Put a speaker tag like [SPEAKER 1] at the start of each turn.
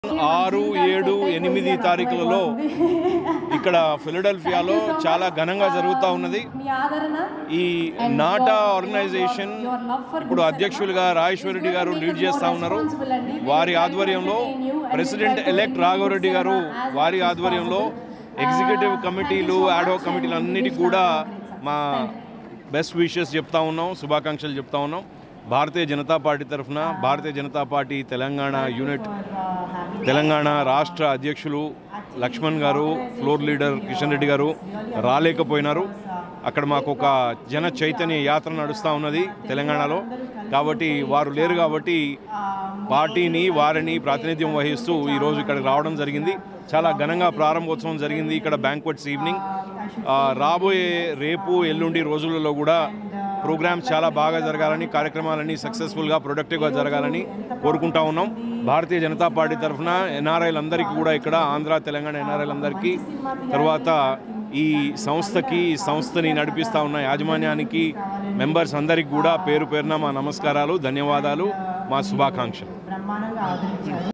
[SPEAKER 1] ఆరు ఏడు ఎనిమిది తారీఖులలో ఇక్కడ ఫిలడెల్ఫియాలో చాలా ఘనంగా జరుగుతూ ఉన్నది
[SPEAKER 2] మీ ఆదరణ
[SPEAKER 1] ఈ నాటా ఆర్గనైజేషన్ ఇప్పుడు అధ్యక్షులుగా రాజేశ్వరరెడ్డి గారు లీడ్ చేస్తూ ఉన్నారు వారి ఆధ్వర్యంలో ప్రెసిడెంట్ ఎలెక్ట్ రాఘవరెడ్డి గారు వారి ఆధ్వర్యంలో ఎగ్జిక్యూటివ్ కమిటీలు యాడో కమిటీలు అన్నిటికీ కూడా మా బెస్ట్ విషెస్ చెప్తా ఉన్నాం శుభాకాంక్షలు చెప్తా ఉన్నాం భారతీయ జనతా పార్టీ తరఫున భారతీయ జనతా పార్టీ తెలంగాణ యూనిట్ తెలంగాణ రాష్ట్ర అధ్యక్షులు లక్ష్మణ్ గారు ఫ్లోర్ లీడర్ కిషన్ రెడ్డి గారు రాలేకపోయినారు అక్కడ మాకు ఒక జన చైతన్య యాత్ర నడుస్తూ ఉన్నది తెలంగాణలో కాబట్టి వారు లేరు కాబట్టి పార్టీని వారిని ప్రాతినిధ్యం వహిస్తూ ఈరోజు ఇక్కడికి రావడం జరిగింది చాలా ఘనంగా ప్రారంభోత్సవం జరిగింది ఇక్కడ బ్యాంక్వెట్స్ ఈవినింగ్ ఆ, రాబోయే రేపు ఎల్లుండి రోజులలో కూడా ప్రోగ్రామ్స్ చాలా బాగా జరగాలని కార్యక్రమాలన్నీ సక్సెస్ఫుల్గా ప్రొడక్టివ్గా జరగాలని కోరుకుంటా ఉన్నాం భారతీయ జనతా పార్టీ తరఫున ఎన్ఆర్ఐలందరికీ కూడా ఇక్కడ ఆంధ్ర తెలంగాణ ఎన్ఆర్ఐలందరికీ తర్వాత ఈ సంస్థకి ఈ సంస్థని నడిపిస్తూ ఉన్న యాజమాన్యానికి మెంబర్స్ అందరికీ కూడా పేరు పేరున మా నమస్కారాలు ధన్యవాదాలు మా శుభాకాంక్షలు
[SPEAKER 3] బ్రహ్మాండంగా ఆదరించారు